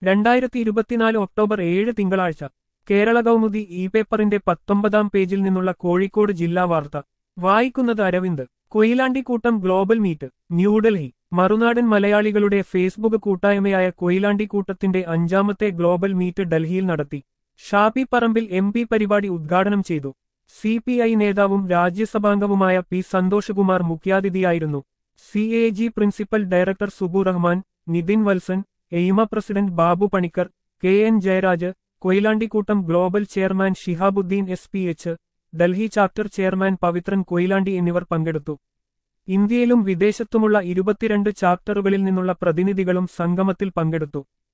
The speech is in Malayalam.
രണ്ടായിരത്തി ഇരുപത്തിനാല് ഒക്ടോബർ ഏഴ് തിങ്കളാഴ്ച കേരള കൗമുദി ഇ പേപ്പറിന്റെ പത്തൊമ്പതാം പേജിൽ നിന്നുള്ള കോഴിക്കോട് ജില്ലാ വാർത്ത വായിക്കുന്നത് അരവിന്ദ് കൊയിലാണ്ടിക്കൂട്ടം ഗ്ലോബൽ മീറ്റ് ന്യൂഡൽഹി മറുനാടൻ മലയാളികളുടെ ഫേസ്ബുക്ക് കൂട്ടായ്മയായ കൊയിലാണ്ടിക്കൂട്ടത്തിന്റെ അഞ്ചാമത്തെ ഗ്ലോബൽ മീറ്റ് ഡൽഹിയിൽ നടത്തി ഷാപ്പി പറമ്പിൽ എം പി പരിപാടി ഉദ്ഘാടനം ചെയ്തു സി പി ഐ നേതാവും രാജ്യസഭാംഗവുമായ പി സന്തോഷകുമാർ മുഖ്യാതിഥിയായിരുന്നു C A G principal director Subu Rahman Nithin Valsan AIMA president Babu Panicker K N Jayaraj കൊയിലാണ്ടിക്കൂട്ടം global chairman Shihabuddin S P H Delhi chapter chairman Pavithran Koyilandy എന്നിവർ പങ്കെടുത്തു ഇന്ത്യയിലും വിദേശത്തുമുള്ള ഇരുപത്തിരണ്ട് ചാപ്റ്ററുകളിൽ നിന്നുള്ള പ്രതിനിധികളും സംഗമത്തിൽ പങ്കെടുത്തു